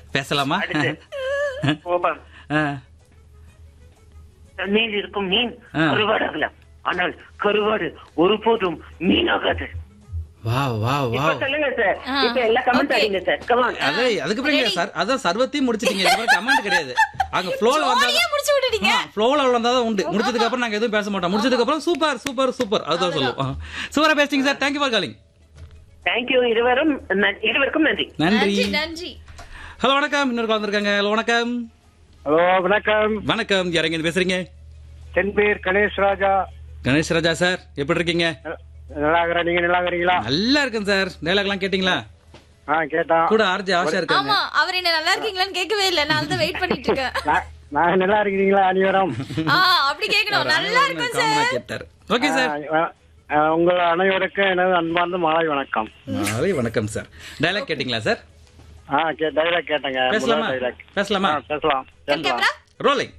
பேசலாமா அடுத்து கோபம் ஆ, தண்ணீர் இருக்கும் மீன் ஆ. கருவாடாகலாம் ஆனால் கருவாடு ஒருபோதும் மீனாகாது வா வா வா இப்ப சொல்லுங்க சார் ஆ. இப்ப எல்லாம் கமெண்ட் Okay. அடிங்க சார் கமான் அதே அதுக்கப்புறம் நீங்க சார் அதான் சர்வத்தையும் முடிச்சிட்டீங்க இதுக்கு கமெண்ட் கிடையாது அங்க ஃப்ளோல வந்தா ஜோலியா முடிச்சு விட்டுட்டீங்க ஃப்ளோல வந்தா தான் உண்டு முடிச்சதுக்கு அப்புறம் நாங்க எதுவும் பேச மாட்டோம் முடிச்சதுக்கு அப்புறம் சூப்பர் சூப்பர் சூப்பர் அதுதான் சொல்லுவோம் சூப்பரா பேசிட்டீங்க sir thank you for calling thank you இருவரும் ந- இருவருக்கும் நன்றி நன்றி நன்றி நன்றி ஹலோ வணக்கம் இன்னொரு கால் வந்திருக்காங்க ஹலோ வணக்கம் ஹலோ வணக்கம் வணக்கம் யாரங்க இருந்து பேசுறீங்க என் பேர் கணேஷ் ராஜா கணேஷ் ராஜா சார் எப்படி இருக்கீங்க நல்லா இருக்கிற நீங்க நல்லா இருக்கிறீங்களா நல்லா இருக்கேன் சார் டைலாக் எல்லாம் கேட்டீங்களா ஆ கேட்டான் கூட ஆர்ஜி ஆஷா இருக்காங்க ஆமா அவர் என்ன நல்லா இருக்கீங்களான்னு கேட்கவே இல்ல நான் தான் வெயிட் பண்ணிட்டு இருக்கேன் நான்- நான் நல்லா இருக்கிறீங்களா அனைவரும் ஆ அப்படி கேட்கணும் நல்லா இருக்கும் காமனா சார் கேட்டார் ஓகே சார் ஆ, ஆ, உங்கள் அனைவருக்கும் எனது அன்பார்ந்த மாலை வணக்கம் நாளை வணக்கம் சார் டைலாக் கேட்டீங்களா சார் ஆ கே டைலாக் கேட்டேங்க பேசலாமா முதல் dialogue. பேசலாமா ஆ, பேசலாம் பேசலாம் கேமரா ரோலிங்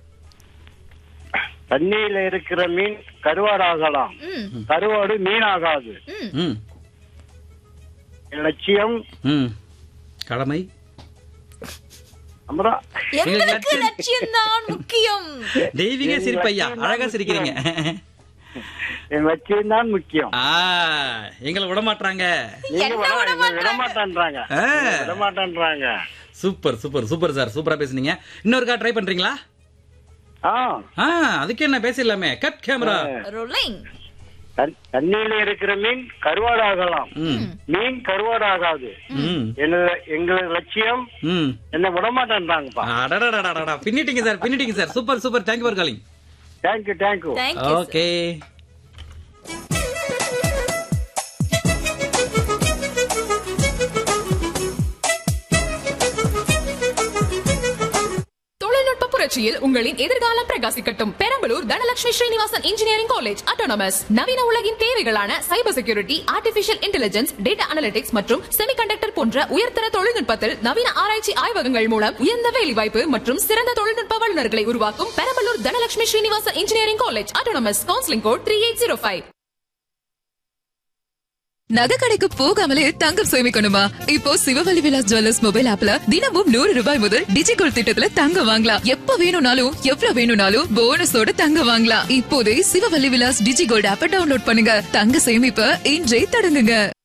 தண்ணியில இருக்கிற மீன் கருவாடாகலாம் ம் கருவாடு மீன் ஆகாது ம் ம் என் லட்சியம் ம் கடமை அப்புறம் எங்களுக்கு லட்சியம் தான் முக்கியம் தெய்வீக சிரிப்பையா அழகா சிரிக்கிறீங்க என் லட்சியம் தான் முக்கியம் ஆ எங்களை விட மாட்டாங்க நீங்க என்ன விட- விட என்னை விட மாட்டேன்றாங்க ஆ. விட மாட்டேன்றாங்க சூப்பர் சூப்பர் சூப்பர் சார் சூப்பரா பேசுனீங்க இன்னொருக்கா ட்ரை பண்றீங்களா ஆ ஆ அதுக்கு என்ன பேசிடலாமே கட் கேமரா ரோலிங் தண்- தண்ணியில இருக்கிற மீன் கருவாடாகலாம் ம் மீன் கருவாடாகாது ம் என்னோட எங்களோட லட்சியம் ம் என்ன விட மாட்டேன்றாங்கப்பா அடடடடடடா பின்னிட்டீங்க சார் பின்னிட்டீங்க sir super super thank you for calling thank you thank you thank you okay தொழில்நுட்ப புரட்சியில் உங்களின் எதிர்காலம் பிரகாசிக்கட்டும் Perambalur Dhanalakshmi Srinivasan engineering college autonomous நவீன உலகின் தேவைகளான cyber security artificial intelligence data analytics மற்றும் செமிகண்டக்டர் போன்ற உயர்தர தொழில்நுட்பத்தில் நவீன ஆராய்ச்சி ஆய்வகங்கள் மூலம் உயர்ந்த வேலைவாய்ப்பு மற்றும் சிறந்த தொழில்நுட்ப வல்லுநர்களை உருவாக்கும் Perambalur Dhanalakshmi Srinivasan engineering college autonomous counselling code three eight zero five நகை கடைக்கு போகாமலே தங்கம் சேமிக்கணுமா இப்போ சிவவழி விலாஸ் ஜுவல்லர்ஸ் மொபைல் ஆப்ல தினமும் நூறு ரூபாய் முதல் டிஜிகோல்ட் திட்டத்துல தங்கம் வாங்கலாம் எப்ப வேணும்னாலும் எவ்வளவு வேணும்னாலும் போனஸோட தங்கம் வாங்கலாம் இப்போதே சிவவழி விலாஸ் டிஜிகோல்ட் ஆப்ப டவுன்லோட் பண்ணுங்க தங்க சேமிப்ப இன்றே தொடங்குங்க